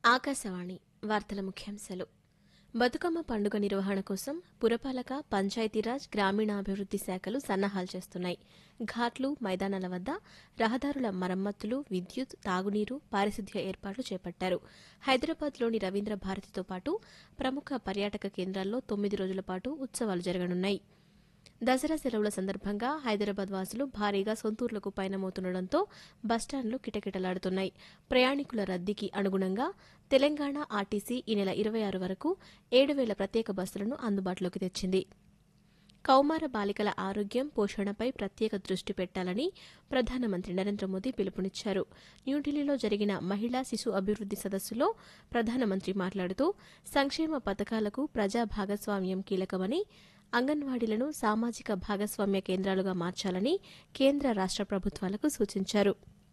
ఆకాశవాణి వార్తల ముఖ్యాంశాలు బతుకమ్మ పండుగ నిర్వహణ కోసం పురపాలక పంచాయతీరాజ్ గ్రామీణాభివృద్ది శాఖలు సన్నాహాలు చేస్తున్నాయి ఘాట్లు మైదానాల వద్ద రహదారుల మరమ్మతులు విద్యుత్ తాగునీరు పారిశుద్ధ్య ఏర్పాట్లు చేపట్టారు హైదరాబాద్లోని రవీంద్ర భారతితో పాటు ప్రముఖ పర్యాటక కేంద్రాల్లో తొమ్మిది రోజుల పాటు ఉత్సవాలు జరగనున్నాయి దసరా సెలవుల సందర్భంగా హైదరాబాద్ వాసులు భారీగా సొంతూర్లకు పయనమవుతుండటంతో బస్టాండ్లు కిటకిటలాడుతున్నాయి ప్రయాణికుల రద్దీకి అనుగుణంగా తెలంగాణ ఆర్టీసీ ఈ నెల ఇరవై ఆరు వరకు ఏడు వేల ప్రత్యేక బస్సులను అందుబాటులోకి తెచ్చింది కౌమార బాలికల ఆరోగ్యం పోషణపై ప్రత్యేక దృష్టి పెట్టాలని ప్రధానమంత్రి నరేంద్ర మోదీ పిలుపునిచ్చారు న్యూఢిల్లీలో జరిగిన మహిళా శిశు అభివృద్ది సదస్సులో ప్రధానమంత్రి మాట్లాడుతూ సంక్షేమ పథకాలకు ప్రజా భాగస్వామ్యం కీలకమని అంగన్వాడీలను సామాజిక భాగస్వామ్య కేంద్రాలుగా మార్చాలని కేంద్ర రాష్ట ప్రభుత్వాలకు సూచించారు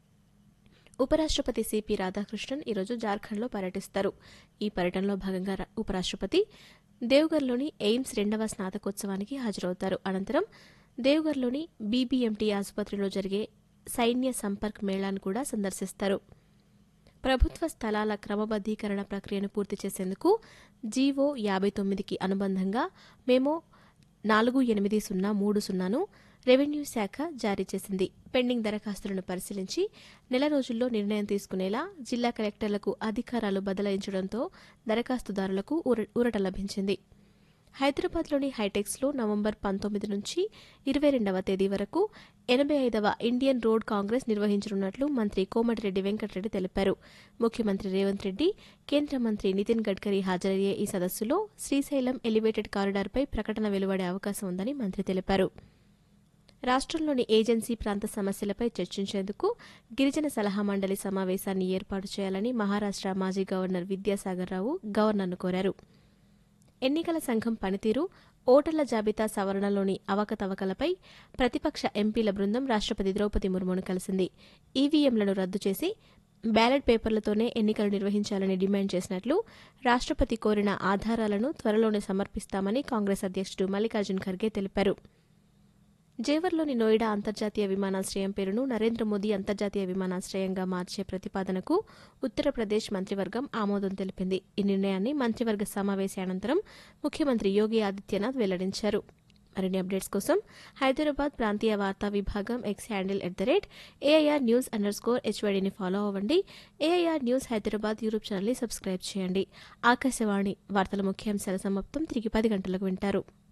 ఉపరాష్టపతి సిపి రాధాకృష్ణన్ ఈరోజు జార్ఖండ్లో పర్యటిస్తారు ఈ పర్యటనలో భాగంగా రా- ఉపరాష్టపతి దేవ్గర్లోని ఎయిమ్స్ రెండవ స్నాతకోత్సవానికి హాజరవుతారు అనంతరం దేవ్గర్లోని బీబీఎంటీ ఆసుపత్రిలో జరిగే సైన్య సంపర్క్ మేళాను కూడా సందర్శిస్తారు ప్రభుత్వ స్థలాల క్రమబద్దీకరణ ప్రక్రియను పూర్తి చేసేందుకు జీవో యాభై తొమ్మిదికి అనుబంధంగా మేము నాలుగు ఎనిమిది సున్నా మూడు సున్నాను రెవెన్యూ శాఖ జారీ చేసింది పెండింగ్ దరఖాస్తులను పరిశీలించి నెల రోజుల్లో నిర్ణయం తీసుకునేలా జిల్లా కలెక్టర్లకు అధికారాలు బదలాయించడంతో దరఖాస్తుదారులకు ఊర- ఊరట లభించింది హైదరాబాద్లోని హైటెక్స్లో నవంబర్ పంతొమ్మిది నుంచి ఇరవై రెండవ తేదీ వరకు ఎనభై ఐదవ ఇండియన్ రోడ్ కాంగ్రెస్ నిర్వహించనున్నట్లు మంత్రి కోమటిరెడ్డి వెంకటరెడ్డి తెలిపారు ముఖ్యమంత్రి రేవంత్ రెడ్డి కేంద్ర మంత్రి నితిన్ గడ్కరీ హాజరయ్యే ఈ సదస్సులో శ్రీశైలం ఎలివేటెడ్ కారిడార్పై ప్రకటన వెలువడే అవకాశం ఉందని మంత్రి తెలిపారు రాష్ట్రంలోని ఏజెన్సీ ప్రాంత సమస్యలపై చర్చించేందుకు గిరిజన సలహా మండలి సమావేశాన్ని ఏర్పాటు చేయాలని మహారాష్ట్ర మాజీ గవర్నర్ విద్యాసాగర్ రావు గవర్నర్ను కోరారు ఎన్నికల సంఘం పనితీరు ఓటర్ల జాబితా సవరణలోని అవకతవకలపై ప్రతిపక్ష ఎంపీల బృందం రాష్ట్రపతి ద్రౌపది ముర్మును కలిసింది ఈవీఎంలను రద్దు చేసి బ్యాలెట్ పేపర్లతోనే ఎన్నికలు నిర్వహించాలని డిమాండ్ చేసినట్లు రాష్ట్రపతి కోరిన ఆధారాలను త్వరలోనే సమర్పిస్తామని కాంగ్రెస్ అధ్యక్షుడు మల్లికార్జున్ ఖర్గే తెలిపారు జేవర్లోని నోయిడా అంతర్జాతీయ విమానాశ్రయం పేరును నరేంద్ర మోదీ అంతర్జాతీయ విమానాశ్రయంగా మార్చే ప్రతిపాదనకు ఉత్తరప్రదేశ్ మంత్రివర్గం ఆమోదం తెలిపింది ఈ నిర్ణయాన్ని మంత్రివర్గ సమావేశానంతరం ముఖ్యమంత్రి యోగి ఆదిత్యనాథ్ వెల్లడించారు మరిన్ని అప్డేట్స్ కోసం హైదరాబాద్ ప్రాంతీయ వార్తా విభాగం X handle at the rate AIR news under score హెచ్వైడీని ఫాలో అవ్వండి ఏఐఆర్ న్యూస్ హైదరాబాద్ యూట్యూబ్ ఛానల్ని సబ్స్క్రైబ్ చేయండి ఆకాశవాణి వార్తల ముఖ్యాంశాల సమాప్తం తిరిగి పది గంటలకు వింటారు